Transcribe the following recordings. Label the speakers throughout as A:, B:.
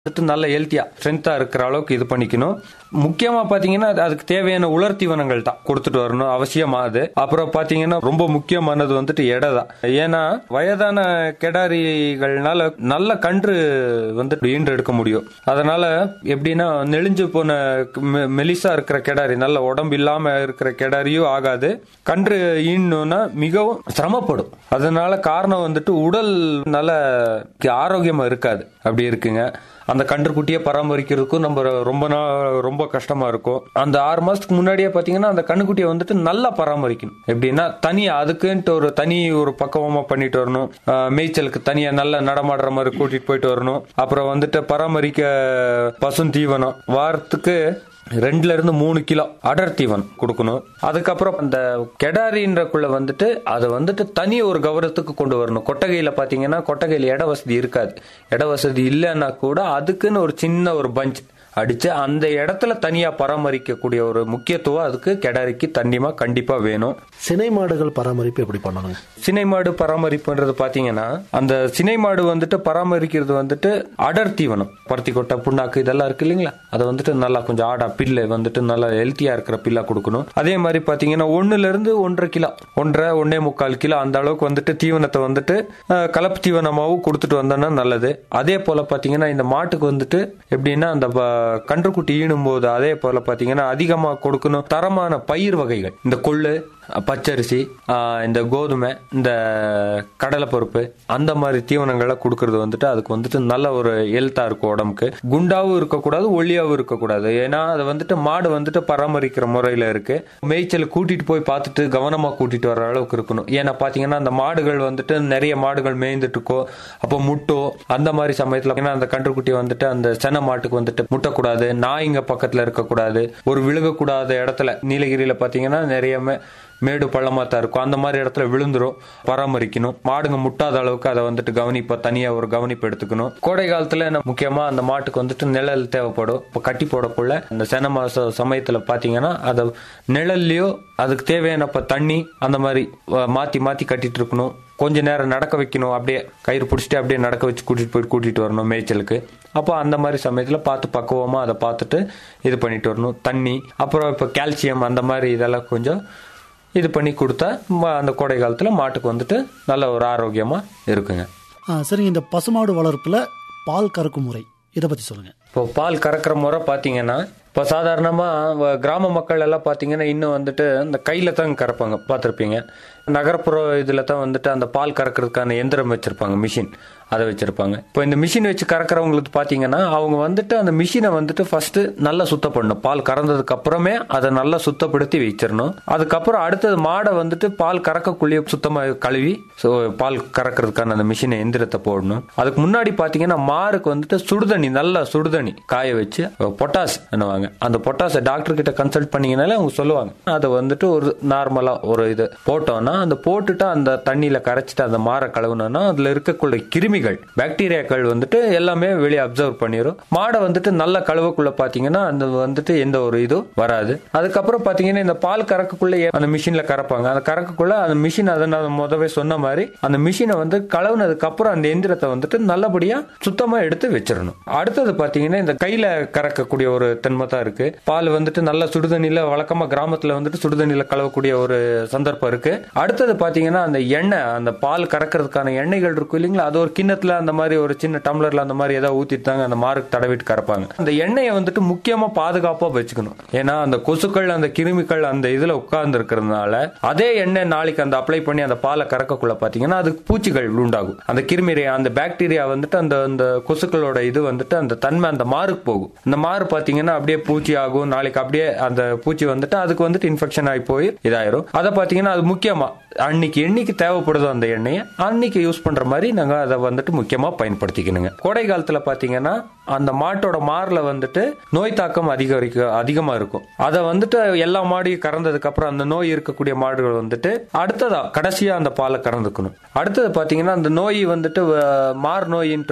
A: வந்துட்டு நல்ல ஹெல்த்தியா ஸ்ட்ரென்த்தா இருக்கிற அளவுக்கு இது பண்ணிக்கணும் முக்கியமா பாத்தீங்கன்னா அது- அதுக்கு தேவையான உலர் தீவனங்கள் தான் கொடுத்துட்டு வரணும் அவசியமா அது அப்புறம் பாத்தீங்கன்னா ரொம்ப முக்கியமானது வந்துட்டு எடை தான் ஏன்னா வயதான கெடாரிகள்னால நல்ல கன்று வந்துட்டு ஈன்று எடுக்க முடியும் அதனால எப்படின்னா நெளிஞ்சு போன மெ- மெலிசா இருக்கிற கெடாரி நல்ல உடம்பு இல்லாம இருக்கிற கெடாரியும் ஆகாது கன்று ஈணும்னா மிகவும் சிரமப்படும் அதனால காரணம் வந்துட்டு உடல் நல்ல ஆரோக்கியமா இருக்காது அப்படி இருக்குங்க அந்த கன்றுக்குட்டியை பராமரிக்கிறதுக்கும் நம்ம ரொம்ப நாள் ரொம்ப கஷ்டமா இருக்கும் அந்த ஆறு மாசத்துக்கு முன்னாடியே பாத்தீங்கன்னா அந்த கண்ணுக்குட்டியை வந்துட்டு நல்லா பராமரிக்கணும் எப்படின்னா தனியா அதுக்குன்ட்டு ஒரு தனி ஒரு பக்குவமா பண்ணிட்டு வரணும் ஆஹ் மேய்ச்சலுக்கு தனியா நல்லா நடமாடுற மாதிரி கூட்டிட்டு போயிட்டு வரணும் அப்புறம் வந்துட்டு பராமரிக்க பசும் தீவனம் வாரத்துக்கு ரெண்டுல இருந்து மூணு கிலோ அடர் தீவனம் கொடுக்கணும் அதுக்கப்புறம் அந்த கெடாரின்றக்குள்ள வந்துட்டு அதை வந்துட்டு தனி ஒரு கௌரவத்துக்கு கொண்டு வரணும் கொட்டகையில பாத்தீங்கன்னா கொட்டகையில இட வசதி இருக்காது இட வசதி இல்லைன்னா கூட அதுக்குன்னு ஒரு சின்ன ஒரு பஞ்ச் அடிச்சு அந்த இடத்துல தனியா பராமரிக்கக்கூடிய ஒரு முக்கியத்துவம் அதுக்கு கெடாரிக்கு தண்ணிமா கண்டிப்பா வேணும்
B: சினை மாடுகள் பராமரிப்பு எப்படி பண்ணணுங்க
A: சினை மாடு பராமரிப்புன்றது பாத்தீங்கன்னா அந்த சினை மாடு வந்துட்டு பராமரிக்கிறது வந்துட்டு அடர் தீவனம் பருத்தி கொட்டை புண்ணாக்கு இதெல்லாம் இருக்கு இல்லைங்களா அதை வந்துட்டு நல்லா கொஞ்சம் ஆடா பில்லு வந்துட்டு நல்லா ஹெல்த்தியா இருக்கிற பில்லா கொடுக்கணும் அதே மாதிரி பாத்தீங்கன்னா ஒண்ணுல இருந்து ஒன்றரை கிலோ ஒன்றரை ஒன்னே முக்கால் கிலோ அந்த அளவுக்கு வந்துட்டு தீவனத்தை வந்துட்டு அஹ், கலப்பு தீவனமாவும் கொடுத்துட்டு வந்தோம்னா நல்லது அதே போல பாத்தீங்கன்னா இந்த மாட்டுக்கு வந்துட்டு எப்படின்னா அந்த ப- கன்றுக்குட்டி ஈனும் போது அதே போல பாத்தீங்கன்னா அதிகமா கொடுக்கணும் தரமான பயிர் வகைகள் இந்த கொள்ளு பச்சரிசி ஆஹ், இந்த கோதுமை இந்த கடலைப்பருப்பு அந்த மாதிரி தீவனங்களை கொடுக்கறது வந்துட்டு அதுக்கு வந்துட்டு நல்ல ஒரு ஹெல்த்தா இருக்கும் உடம்புக்கு குண்டாவும் இருக்கக்கூடாது ஒல்லியாவும் இருக்கக்கூடாது ஏன்னா அது வந்துட்டு மாடு வந்துட்டு பராமரிக்கிற முறையில இருக்கு மேய்ச்சல் கூட்டிட்டு போய் பார்த்துட்டு கவனமா கூட்டிட்டு வர அளவுக்கு இருக்கணும் ஏன்னா பாத்தீங்கன்னா அந்த மாடுகள் வந்துட்டு நிறைய மாடுகள் மேய்ந்துட்டு இருக்கோ அப்போ முட்டோ அந்த மாதிரி சமயத்துல ஏன்னா அந்த கன்றுக்குட்டி வந்துட்டு அந்த சென மாட்டுக்கு வந்துட்டு முட்டக்கூடாது நாய்ங்க பக்கத்துல இருக்கக்கூடாது ஒரு விழுகக்கூடாத இடத்துல நீலகிரியில பாத்தீங்கன்னா நிறைய மே- மேடு பள்ளமா தான் இருக்கும் அந்த மாதிரி இடத்துல விழுந்துரும் பராமரிக்கணும் மாடுங்க முட்டாத அளவுக்கு அதை வந்துட்டு கவனிப்பா தனியா ஒரு கவனிப்பு எடுத்துக்கணும் கோடை காலத்துல என்ன முக்கியமா அந்த மாட்டுக்கு வந்துட்டு நிழல் தேவைப்படும் இப்போ கட்டி போடக்குள்ள அந்த சென மாச சமயத்துல பாத்தீங்கன்னா அதை நிழல்லையோ அதுக்கு தேவையான இப்ப தண்ணி அந்த மாதிரி அஹ், மாத்தி மாத்தி கட்டிட்டு இருக்கணும் கொஞ்ச நேரம் நடக்க வைக்கணும் அப்படியே கயிறு பிடிச்சிட்டு அப்படியே நடக்க வச்சு கூட்டிட்டு போயிட்டு கூட்டிட்டு வரணும் மேய்ச்சலுக்கு அப்போ அந்த மாதிரி சமயத்துல பார்த்து பக்குவமா அதை பார்த்துட்டு இது பண்ணிட்டு வரணும் தண்ணி அப்புறம் இப்போ கால்சியம் அந்த மாதிரி இதெல்லாம் கொஞ்சம் இது பண்ணி கொடுத்தா ம- அந்த கோடை காலத்தில் மாட்டுக்கு வந்துட்டு நல்ல ஒரு ஆரோக்கியமாக இருக்குங்க
B: ஆ, சரிங்க இந்த பசுமாடு வளர்ப்புல பால் கறக்கும் முறை இதை பத்தி சொல்லுங்க
A: இப்போ பால் கறக்கிற முறை பார்த்தீங்கன்னா இப்போ சாதாரணமாக கிராம மக்கள் எல்லாம் பார்த்தீங்கன்னா இன்னும் வந்துட்டு இந்த கையில் தான் கறப்பாங்க பார்த்துருப்பீங்க நகர்ப்புற இதில் தான் வந்துட்டு அந்த பால் கறக்கிறதுக்கான எந்திரம் வச்சுருப்பாங்க மிஷின் அதை வச்சுருப்பாங்க இப்போ இந்த மிஷின் வச்சு கறக்கிறவங்களுக்கு பார்த்தீங்கன்னா அவங்க வந்துட்டு அந்த மிஷினை வந்துட்டு ஃபஸ்ட்டு நல்லா சுத்தம் பண்ணணும் பால் கறந்ததுக்கு அப்புறமே அதை நல்லா சுத்தப்படுத்தி வச்சிடணும் அதுக்கப்புறம் அடுத்தது மாடை வந்துட்டு பால் கறக்கக்குள்ளேயே சுத்தமாக கழுவி ஸோ பால் கறக்கிறதுக்கான அந்த மிஷினை எந்திரத்தை போடணும் அதுக்கு முன்னாடி பார்த்தீங்கன்னா மாருக்கு வந்துட்டு சுடுதண்ணி நல்லா சுடுதண்ணி காய வச்சு பொட்டாஸ் பண்ணுவாங்க அந்த பொட்டாஸை டாக்டர் கிட்ட கன்சல்ட் பண்ணீங்கனாலே அவங்க சொல்லுவாங்க அதை வந்துட்டு ஒரு நார்மலா ஒரு இது போட்டோம்னா அந்த போட்டுட்டு அந்த தண்ணியில கரைச்சிட்டு அந்த மாரை கழுவுனோம்னா அதுல இருக்கக்கூடிய கிருமிகள் பாக்டீரியாக்கள் வந்துட்டு எல்லாமே வெளியே அப்சர்வ் பண்ணிடும் மாடை வந்துட்டு நல்ல கழுவக்குள்ள பாத்தீங்கன்னா அந்த வந்துட்டு எந்த ஒரு இதுவும் வராது அதுக்கப்புறம் பாத்தீங்கன்னா இந்த பால் கறக்கக்குள்ள ஏ- அந்த மிஷின்ல கறப்பாங்க அந்த கறக்கக்குள்ள அந்த மிஷின் அதை நான் முதவே சொன்ன மாதிரி அந்த மிஷினை வந்து கழுவுனதுக்கு அப்புறம் அந்த எந்திரத்தை வந்துட்டு நல்லபடியா சுத்தமா எடுத்து வச்சிடணும் அடுத்தது பாத்தீங்கன்னா இந்த கையில கறக்கக்கூடிய ஒரு தன்மை தான் இருக்கு பால் வந்துட்டு நல்ல சுடுதண்ணில வழக்கமா கிராமத்துல வந்துட்டு சுடுதண்ணில கலவக்கூடிய ஒரு சந்தர்ப்பம் இருக்கு அடுத்தது பாத்தீங்கன்னா அந்த எண்ணெய் அந்த பால் கறக்கிறதுக்கான எண்ணெய்கள் இருக்கும் இல்லைங்களா அது ஒரு கிண்ணத்துல அந்த மாதிரி ஒரு சின்ன டம்ளர்ல அந்த மாதிரி ஏதாவது ஊத்திட்டு தாங்க அந்த மாருக்கு தடவிட்டு கறப்பாங்க அந்த எண்ணெயை வந்துட்டு முக்கியமா பாதுகாப்பா வச்சுக்கணும் ஏன்னா அந்த கொசுக்கள் அந்த கிருமிகள் அந்த இதுல உட்கார்ந்து இருக்கிறதுனால அதே எண்ணெய் நாளைக்கு அந்த அப்ளை பண்ணி அந்த பாலை கறக்கக்குள்ள பாத்தீங்கன்னா அதுக்கு பூச்சிகள் உண்டாகும் அந்த கிருமி அந்த பாக்டீரியா வந்துட்டு அந்த அந்த கொசுக்களோட இது வந்துட்டு அந்த தன்மை அந்த மாருக்கு போகும் இந்த மாறு பாத்தீங்கன்னா அப்படியே பூச்சி ஆகும் நாளைக்கு அப்படியே அந்த பூச்சி வந்துட்டு அதுக்கு வந்துட்டு இன்ஃபெக்ஷன் ஆகி போய் இதாயிரும் அதை பாத்தீங்கன்னா அது முக்கியமா அன்னைக்கு என்னைக்கு தேவைப்படுதோ அந்த எண்ணெயை அன்னைக்கு யூஸ் பண்ற மாதிரி நாங்க அதை வந்துட்டு முக்கியமா பயன்படுத்திக்கணுங்க கோடை காலத்துல பாத்தீங்கன்னா அந்த மாட்டோட மார்ல வந்துட்டு நோய் தாக்கம் அதிகரிக்க அதிகமா இருக்கும் அதை வந்துட்டு எல்லா மாடையும் கறந்ததுக்கு அப்புறம் அந்த நோய் இருக்கக்கூடிய மாடுகள் வந்துட்டு அடுத்ததா கடைசியா அந்த பாலை கறந்துக்கணும் அடுத்தது பாத்தீங்கன்னா அந்த நோய் வந்துட்டு அஹ், மார் நோயின்ட்டு இருக்கும்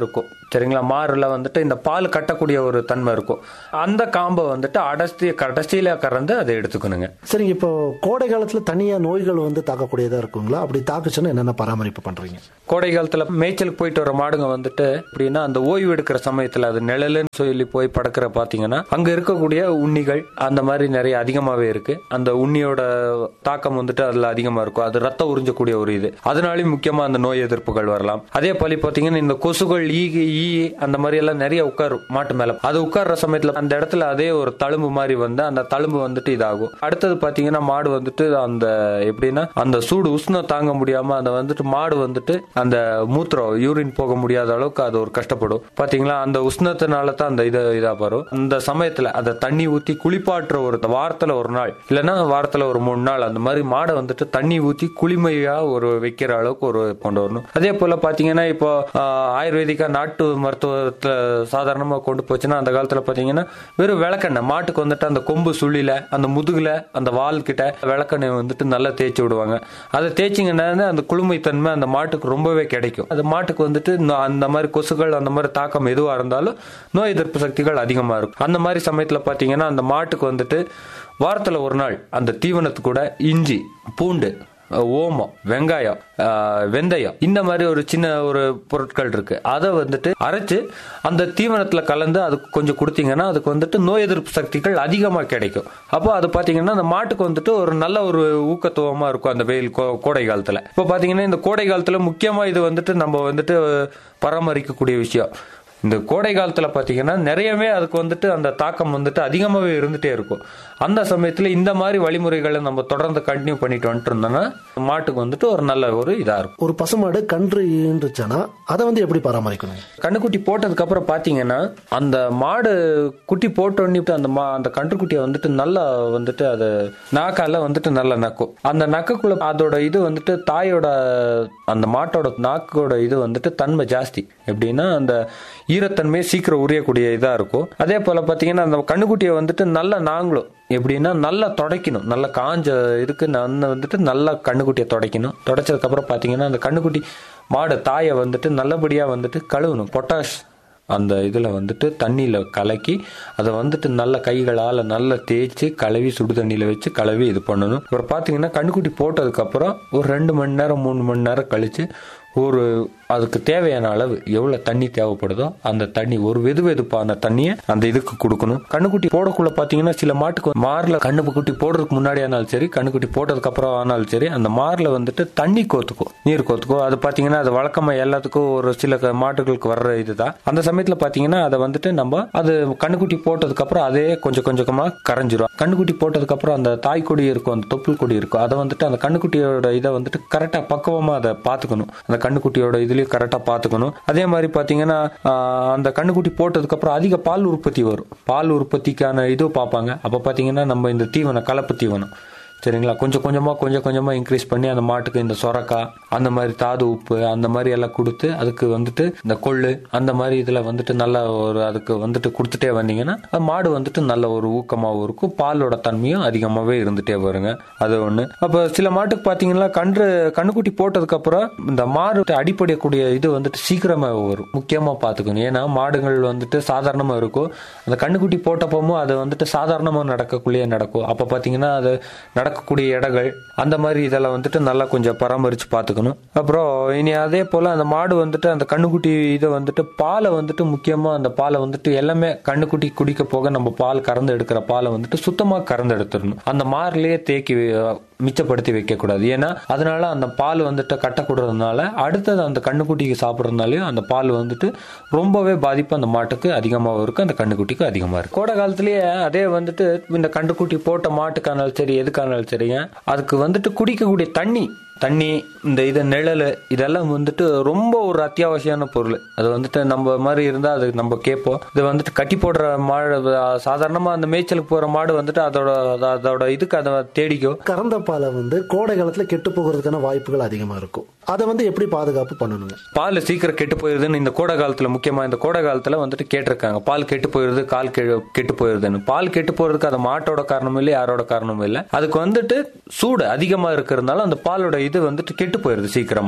A: சரிங்களா மாறுல வந்துட்டு இந்த பால் கட்டக்கூடிய ஒரு தன்மை இருக்கும் அந்த காம்பை வந்துட்டு அடர்த்தி கடைசியில கறந்து அதை எடுத்துக்கணுங்க
B: சரிங்க இப்போ கோடை காலத்துல தனியா நோய்கள் வந்து தாக்கக்கூடியதா இருக்குங்களா அப்படி தாக்குச்சுன்னா என்னென்ன பராமரிப்பு பண்றீங்க
A: கோடை காலத்துல மேய்ச்சலுக்கு போயிட்டு வர மாடுங்க வந்துட்டு எப்படின்னா அந்த ஓய்வு எடுக்கிற சமயத்துல அது நிழலுன்னு சொல்லி போய் படக்கிற பாத்தீங்கன்னா அங்க இருக்கக்கூடிய உண்ணிகள் அந்த மாதிரி நிறைய அதிகமாவே இருக்கு அந்த உண்ணியோட தாக்கம் வந்துட்டு அதுல அதிகமா இருக்கும் அது ரத்தம் உறிஞ்சக்கூடிய ஒரு இது அதனாலயும் முக்கியமா அந்த நோய் எதிர்ப்புகள் வரலாம் அதே போல பாத்தீங்கன்னா இந்த கொசுகள் ஈ ஈ அந்த மாதிரி எல்லாம் நிறைய உட்காரும் மாட்டு மேல அது உட்கார்ற சமயத்துல அந்த இடத்துல அதே ஒரு தழும்பு மாதிரி வந்து அந்த தழும்பு வந்துட்டு இதாகும் அடுத்தது பாத்தீங்கன்னா மாடு வந்துட்டு அந்த எப்படின்னா அந்த சூடு உஷ்ணம் தாங்க முடியாம அந்த வந்துட்டு மாடு வந்துட்டு அந்த மூத்திரம் யூரின் போக முடியாத அளவுக்கு அது ஒரு கஷ்டப்படும் பாத்தீங்களா அந்த உஷ்ணத்தினால தான் அந்த இது இதா வரும் அந்த சமயத்துல அந்த தண்ணி ஊத்தி குளிப்பாட்டுற ஒரு வாரத்துல ஒரு நாள் இல்லைன்னா வாரத்துல ஒரு மூணு நாள் அந்த மாதிரி மாடை வந்துட்டு தண்ணி ஊத்தி குளிமையா ஒரு வைக்கிற அளவுக்கு ஒரு கொண்டு வரணும் அதே போல பாத்தீங்கன்னா இப்போ ஆஹ், ஆயுர்வேதிக்கா நாட்டு மருத்துவத்துல சாதாரணமா கொண்டு போச்சுன்னா அந்த காலத்துல பாத்தீங்கன்னா வெறும் விளக்கெண்ணெய் மாட்டுக்கு வந்துட்டு அந்த கொம்பு சுழில அந்த முதுகுல அந்த வால் கிட்ட விளக்கெண்ணெய் வந்துட்டு நல்லா தேய்ச்சி விடுவாங்க அதை தேய்ச்சிங்கன்னா அந்த குளுமைத்தன்மை அந்த மாட்டுக்கு ரொம்பவே கிடைக்கும் அது மாட்டுக்கு வந்துட்டு நோ- அந்த மாதிரி கொசுகள் அந்த மாதிரி தாக்கம் எதுவா இருந்தாலும் நோய் எதிர்ப்பு சக்திகள் அதிகமா இருக்கும் அந்த மாதிரி சமயத்துல பாத்தீங்கன்னா அந்த மாட்டுக்கு வந்துட்டு வாரத்துல ஒரு நாள் அந்த தீவனத்து கூட இஞ்சி பூண்டு அஹ் ஓமம் வெங்காயம் அஹ் வெந்தயம் இந்த மாதிரி ஒரு சின்ன ஒரு பொருட்கள் இருக்கு அதை வந்துட்டு அரைச்சு அந்த தீவனத்துல கலந்து அதுக்கு கொஞ்சம் கொடுத்தீங்கன்னா அதுக்கு வந்துட்டு நோய் எதிர்ப்பு சக்திகள் அதிகமா கிடைக்கும் அப்போ அது பாத்தீங்கன்னா அந்த மாட்டுக்கு வந்துட்டு ஒரு நல்ல ஒரு ஊக்கத்துவமா இருக்கும் அந்த வெயில் கோ- கோடை காலத்துல இப்போ பாத்தீங்கன்னா இந்த கோடை காலத்துல முக்கியமா இது வந்துட்டு நம்ம வந்துட்டு பராமரிக்கக்கூடிய விஷயம் இந்த கோடை காலத்துல பாத்தீங்கன்னா நிறையவே அதுக்கு வந்துட்டு அந்த தாக்கம் வந்துட்டு அதிகமாகவே இருந்துட்டே இருக்கும் அந்த சமயத்துல இந்த மாதிரி வழிமுறைகளை நம்ம தொடர்ந்து கண்டினியூ பண்ணிட்டு வந்துட்டு இருந்தோம்னா மாட்டுக்கு வந்துட்டு ஒரு நல்ல ஒரு இதா இருக்கும்
B: ஒரு பசுமாடு கன்று ஈன்றுச்சுன்னா அதை வந்து எப்படி பராமரிக்கணும்
A: கண்ணுக்குட்டி போட்டதுக்கு அப்புறம் பாத்தீங்கன்னா அந்த மாடு குட்டி போட்டோன்னே அந்த மா அந்த கன்றுக்குட்டியை வந்துட்டு நல்லா வந்துட்டு அது நாக்கால வந்துட்டு நல்லா நக்கும் அந்த நக்கக்குள்ள அதோட இது வந்துட்டு தாயோட அந்த மாட்டோட நாக்கோட இது வந்துட்டு தன்மை ஜாஸ்தி எப்படின்னா அந்த ஈரத்தன்மை சீக்கிரம் உரியக்கூடிய இதா இருக்கும் அதே போல பாத்தீங்கன்னா அந்த கண்ணுக்குட்டியை வந்துட்டு நல்லா நாங்களும் எப்படின்னா நல்லா துடைக்கணும் நல்லா காஞ்ச இதுக்கு நான் வந்துட்டு நல்லா கண்ணுக்குட்டியை துடைக்கணும் துடைச்சதுக்கு அப்புறம் பாத்தீங்கன்னா அந்த கண்ணுக்குட்டி மாடு தாயை வந்துட்டு நல்லபடியா வந்துட்டு கழுவணும் பொட்டாஷ் அந்த இதில் வந்துட்டு தண்ணியில் கலக்கி அதை வந்துட்டு நல்ல கைகளால் நல்லா தேய்ச்சி கழுவி சுடு தண்ணியில் வச்சு கழுவி இது பண்ணணும் அப்புறம் பார்த்தீங்கன்னா கண்ணுக்குட்டி போட்டதுக்கப்புறம் ஒரு ரெண்டு மணி நேரம் மூணு மணி நேரம் கழித்து ஒரு அதுக்கு தேவையான அளவு எவ்வளோ தண்ணி தேவைப்படுதோ அந்த தண்ணி ஒரு வெது வெதுப்பான தண்ணியை அந்த இதுக்கு கொடுக்கணும் கண்ணுக்குட்டி போடக்குள்ள பார்த்தீங்கன்னா சில மாட்டுக்கு மாரில் கண்ணுக்குட்டி போடுறதுக்கு முன்னாடி ஆனாலும் சரி கண்ணுக்குட்டி போட்டதுக்கு அப்புறம் ஆனாலும் சரி அந்த மாரில் வந்துட்டு தண்ணி கோத்துக்கும் நீர் கோத்துக்கும் அது பார்த்தீங்கன்னா அது வழக்கமாக எல்லாத்துக்கும் ஒரு சில க- மாட்டுகளுக்கு வர்ற இதுதான் அந்த சமயத்தில் பார்த்தீங்கன்னா அதை வந்துட்டு நம்ம அது கண்ணுக்குட்டி போட்டதுக்கு அப்புறம் அதே கொஞ்சம் கொஞ்சமாக கரைஞ்சிரும் கண்ணுக்குட்டி போட்டதுக்கு அப்புறம் அந்த தாய் கொடி இருக்கும் அந்த தொப்புள் கொடி இருக்கும் அதை வந்துட்டு அந்த கண்ணுக்குட்டியோட இதை வந்துட்டு கரெக்டாக பக்குவமாக அதை பார்த்துக்கணும் அந்த கண்ணுக்குட்டியோட இதுலயும் கரெக்டாக பார்த்துக்கணும் அதே மாதிரி பார்த்தீங்கன்னா ஆஹ், அந்த கண்ணுக்குட்டி போட்டதுக்கு அப்புறம் அதிக பால் உற்பத்தி வரும் பால் உற்பத்திக்கான இது பார்ப்பாங்க அப்போ பார்த்தீங்கன்னா நம்ம இந்த தீவனம் கலப்பு தீவனம் சரிங்களா கொஞ்சம் கொஞ்சமாக கொஞ்சம் கொஞ்சமாக இன்க்ரீஸ் பண்ணி அந்த மாட்டுக்கு இந்த சொரக்காய் அந்த மாதிரி தாது உப்பு அந்த மாதிரி எல்லாம் கொடுத்து அதுக்கு வந்துட்டு இந்த கொள்ளு அந்த மாதிரி இதில் வந்துட்டு நல்ல ஒரு அதுக்கு வந்துட்டு கொடுத்துட்டே வந்தீங்கன்னா அது மாடு வந்துட்டு நல்ல ஒரு ஊக்கமாகவும் இருக்கும் பாலோட தன்மையும் அதிகமாகவே இருந்துட்டே வருங்க அது ஒன்று அப்போ சில மாட்டுக்கு பார்த்தீங்கன்னா கன்று கண்ணுக்குட்டி போட்டதுக்கப்புறம் இந்த மாடு அடிப்படையக்கூடிய இது வந்துட்டு சீக்கிரமாக வரும் முக்கியமாக பார்த்துக்கணும் ஏன்னா மாடுகள் வந்துட்டு சாதாரணமாக இருக்கும் அந்த கண்ணுக்குட்டி போட்டப்பவும் அது வந்துட்டு சாதாரணமாக நடக்கக்குள்ளேயே நடக்கும் அப்போ பார்த்தீங்கன்னா அது நடக்கக்கூடிய இடங்கள் அந்த மாதிரி இதெல்லாம் வந்துட்டு நல்லா கொஞ்சம் பராமரித்து பார்த்துக்கணும் அப்புறம் இனி அதே போல் அந்த மாடு வந்துட்டு அந்த கண்ணுக்குட்டி இதை வந்துட்டு பாலை வந்துட்டு முக்கியமாக அந்த பாலை வந்துட்டு எல்லாமே கண்ணுக்குட்டி குடிக்க போக நம்ம பால் கறந்து எடுக்கிற பாலை வந்துட்டு சுத்தமாக கறந்து எடுத்துடணும் அந்த மாரிலேயே தேக்கி வை- மிச்சப்படுத்தி வைக்கக்கூடாது ஏன்னா அதனால அந்த பால் வந்துட்டு கட்டக்கூடாததுனால அடுத்தது அந்த கண்ணுக்குட்டிக்கு சாப்பிட்றதுனாலையும் அந்த பால் வந்துட்டு ரொம்பவே பாதிப்பு அந்த மாட்டுக்கு அதிகமாக இருக்கு அந்த கண்ணுக்குட்டிக்கு அதிகமாக இருக்கு கோடை காலத்திலேயே அதே வந்துட்டு இந்த கண்ணுக்குட்டி போட்ட மாட்டுக்கானாலும் சரி எதுக்கானாலும் சரிங்க அதுக்கு வந்துட்டு குடிக்கக்கூடிய தண்ணி தண்ணி இந்த இது நிழல் இதெல்லாம் வந்துட்டு ரொம்ப ஒரு அத்தியாவசியமான பொருள் அது வந்துட்டு நம்ம மாதிரி இருந்தால் அது நம்ம கேட்போம் இது வந்துட்டு கட்டி போடுற மாடு சாதாரணமாக அந்த மேய்ச்சலுக்கு போகிற மாடு வந்துட்டு அதோட அதோட இதுக்கு அதை தேடிக்கும்
B: கறந்த பாலை வந்து கோடை காலத்துல கெட்டு போகிறதுக்கான வாய்ப்புகள் அதிகமா இருக்கும் அதை வந்து எப்படி பாதுகாப்பு பண்ணணுங்க
A: பால் சீக்கிரம் கெட்டு போயிருதுன்னு இந்த கோடை காலத்துல முக்கியமா இந்த கோடை காலத்துல வந்துட்டு கேட்டிருக்காங்க பால் கெட்டு போயிருது கால் கெ- கெட்டு போயிருதுன்னு பால் கெட்டு போறதுக்கு அது மாட்டோட காரணமும் இல்லை யாரோட காரணமும் இல்லை அதுக்கு வந்துட்டு சூடு அதிகமா இருக்கிறதுனால அந்த பாலோட இது வந்துட்டு கெட்டு போயிருது சீக்கிரமா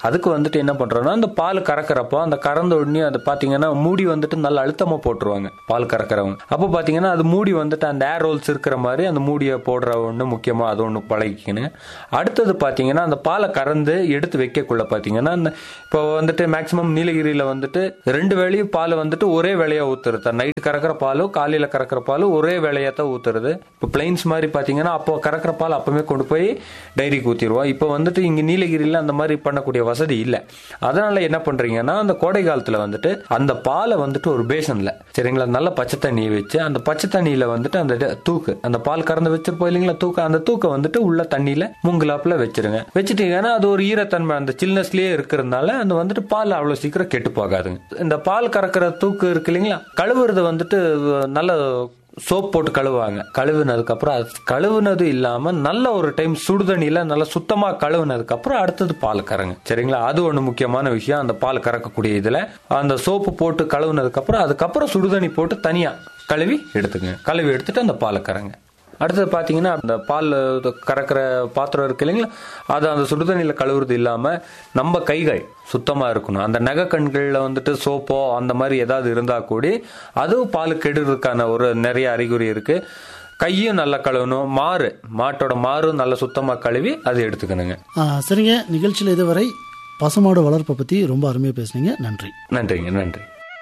A: அதுக்கு வந்துட்டு என்ன பண்றோம்னா அந்த பால் கறக்கிறப்போ அந்த கறந்த உடனே அது பாத்தீங்கன்னா மூடி வந்துட்டு நல்ல அழுத்தமா போட்டுருவாங்க பால் கறக்கிறவங்க அப்போ பாத்தீங்கன்னா அது மூடி வந்துட்டு அந்த ஏர் ரோல்ஸ் இருக்கிற மாதிரி அந்த மூடியை போடுற ஒன்று முக்கியமா அது ஒன்று பழகிக்கணும் அடுத்தது பாத்தீங்கன்னா அந்த பாலை கறந்து எடுத்து வைக்கக்குள்ள பாத்தீங்கன்னா அந்த இப்போ வந்துட்டு மேக்சிமம் நீலகிரியில வந்துட்டு ரெண்டு வேளையும் பால் வந்துட்டு ஒரே வேலையா ஊத்துறது நைட் கறக்கிற பாலும் காலையில கறக்கிற பாலும் ஒரே வேலையா தான் ஊத்துறது இப்போ பிளைன்ஸ் மாதிரி பாத்தீங்கன்னா அப்போ கறக்கிற பால் அப்பவே கொண்டு போய் டைரிக்கு ஊத்திடுவோம் இப்போ வந்துட்டு இங்க நீலகிரியில அந்த மாதிரி பண்ணக்கூடிய வசதி இல்லை அதனால என்ன பண்றீங்கன்னா அந்த கோடை காலத்துல வந்துட்டு அந்த பாலை வந்துட்டு ஒரு பேசன்ல சரிங்களா நல்ல பச்சை தண்ணியை வச்சு அந்த பச்சை தண்ணியில வந்துட்டு அந்த ட- தூக்கு அந்த பால் கறந்து வச்சிருப்போம் இல்லைங்களா தூக்கு அந்த தூக்கை வந்துட்டு உள்ள தண்ணியில முங்குலாப்புல வச்சிருங்க வச்சுட்டீங்கன்னா அது ஒரு ஈரத்தன்மை அந்த சில்னஸ்லயே இருக்கிறதுனால அந்த வந்துட்டு பால் அவ்வளவு சீக்கிரம் கெட்டு போகாதுங்க இந்த பால் கறக்கிற தூக்கு இருக்கு இல்லைங்களா கழுவுறது வந்துட்டு நல்ல சோப் போட்டு கழுவுவாங்க கழுவுனதுக்கு அப்புறம் அது கழுவுனது இல்லாம நல்ல ஒரு டைம் சுடுதண்ணியில நல்லா சுத்தமா கழுவுனதுக்கு அப்புறம் அடுத்தது பால் கறங்க சரிங்களா அது ஒண்ணு முக்கியமான விஷயம் அந்த பால் கறக்கக்கூடிய இதுல அந்த சோப்பு போட்டு கழுவுனதுக்கு அப்புறம் அதுக்கப்புறம் சுடுதண்ணி போட்டு தனியா கழுவி எடுத்துக்கங்க கழுவி எடுத்துட்டு அந்த பாலை கறங்க அடுத்தது பார்த்தீங்கன்னா அந்த பால் கறக்கிற பாத்திரம் இருக்கு இல்லைங்களா அது அந்த சுடுதண்ணியில் கழுவுறது இல்லாமல் நம்ம கைகள் சுத்தமாக இருக்கணும் அந்த நகை கண்களில் வந்துட்டு சோப்போ அந்த மாதிரி ஏதாவது இருந்தால் கூடி அதுவும் பால் கெடுறதுக்கான ஒரு நிறைய அறிகுறி இருக்கு கையும் நல்லா கழுவணும் மாறு மாட்டோட மாறும் நல்லா சுத்தமாக கழுவி அதை எடுத்துக்கணுங்க
B: ஆ, சரிங்க நிகழ்ச்சியில் இதுவரை பசுமாடு வளர்ப்பை பற்றி ரொம்ப அருமையாக பேசுனீங்க நன்றி
A: நன்றிங்க நன்றி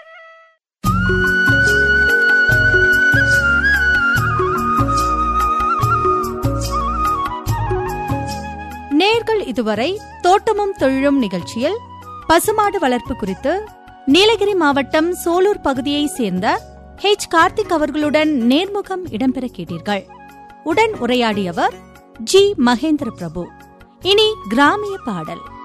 C: நேர்கள் இதுவரை தோட்டமும் தொழிலும் நிகழ்ச்சியில் பசுமாடு வளர்ப்பு குறித்து நீலகிரி மாவட்டம் சோலூர் பகுதியைச் சேர்ந்த ஹெச் கார்த்திக் அவர்களுடன் நேர்முகம் இடம்பெற கேட்டீர்கள் உடன் உரையாடியவர் ஜி மகேந்திர பிரபு இனி கிராமிய பாடல்